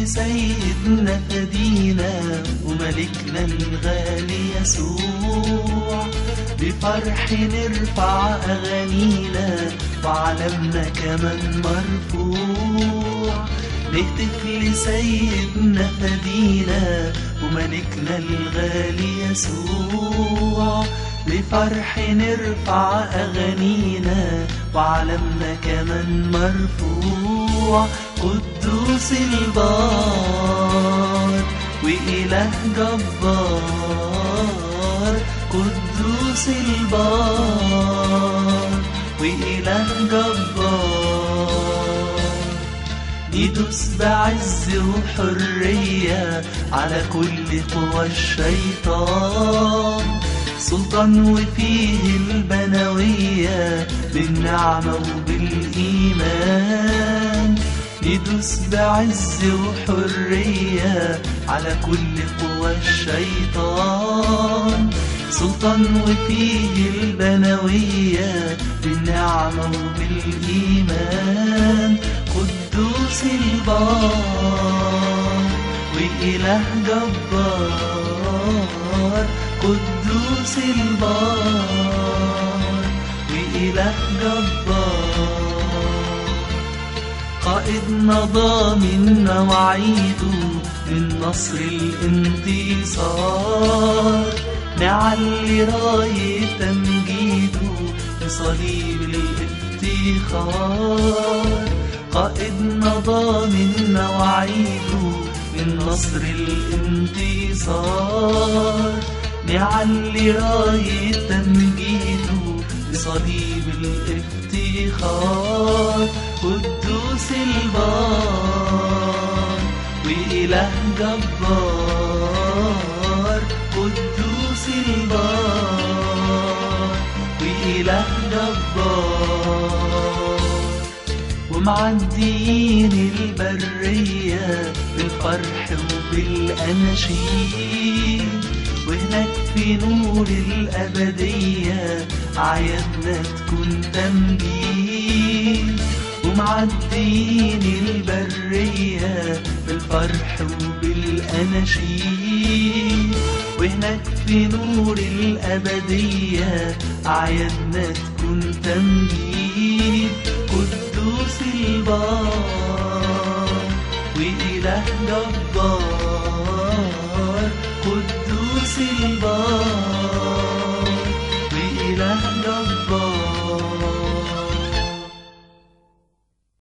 لسيدنا فدينا وملكنا الغالي يسوع بفرح نرفع أغانينا وعلمنا كمان مرفوع نهتف لسيدنا فدينا وملكنا الغالي يسوع بفرح نرفع أغانينا وعلمنا كمان مرفوع قدوس البار وإله جبار قدوس البار وإله جبار يدوس بعز وحرية على كل قوى الشيطان سلطان وفيه البنوية بالنعمة وبالإيمان يدوس بعز وحرية على كل قوى الشيطان سلطان وفيه البنوية بالنعمة وبالإيمان قدوس البار وإله جبار قدوس البار وإله جبار قائدنا ضامن وعيده للنصر الانتصار نعلي راية تمجيده بصليب الافتخار قائدنا ضامن وعيده للنصر الانتصار نعلي راية تمجيده بصليب الافتخار قدوس البار وإله جبار قدوس البار وإله جبار ومعديين البرية بالفرح وبالأناشيد وهناك في نور الأبدية أعيادنا تكون تمجيد ومعديين البرية بالفرح وبالأناشيد وهناك في نور الأبدية أعيادنا تكون تمجيد قدوس البار وإله جبار